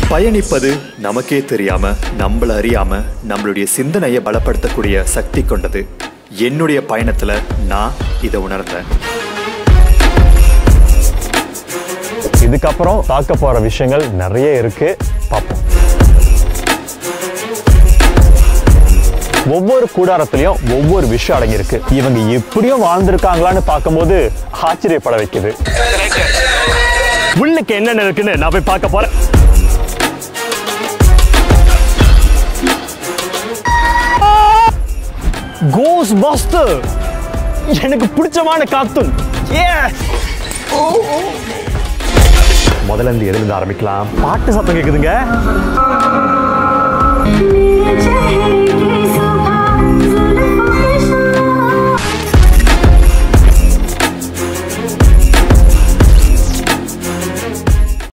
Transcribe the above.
பயணிப்பது நமக்கே தெரியாம நம்மள அறியாம நம்மளுடைய சிந்தனையை பலப்படுத்தக்கூடிய சக்தி கொண்டது என்னுடைய பயணத்துல நான் இதை உணர்ந்தேன் இதுக்கப்புறம் பார்க்க போற விஷயங்கள் நிறைய இருக்கு பார்ப்போம் ஒவ்வொரு கூடாரத்திலையும் ஒவ்வொரு விஷயம் அடங்கியிருக்கு இவங்க எப்படியும் வாழ்ந்திருக்காங்களான்னு பார்க்கும்போது ஆச்சரியப்பட வைக்குது உள்ளுக்கு என்னென்ன இருக்குன்னு நான் போய் பார்க்க போறேன் கோஸ் பஸ்டர் எனக்கு பிடிச்சமான கார்ட்டூன் முதல்ல இருந்து எதுல இருந்து ஆரம்பிக்கலாம் பாட்டு சத்தம் கேக்குதுங்க मेरे चेहरे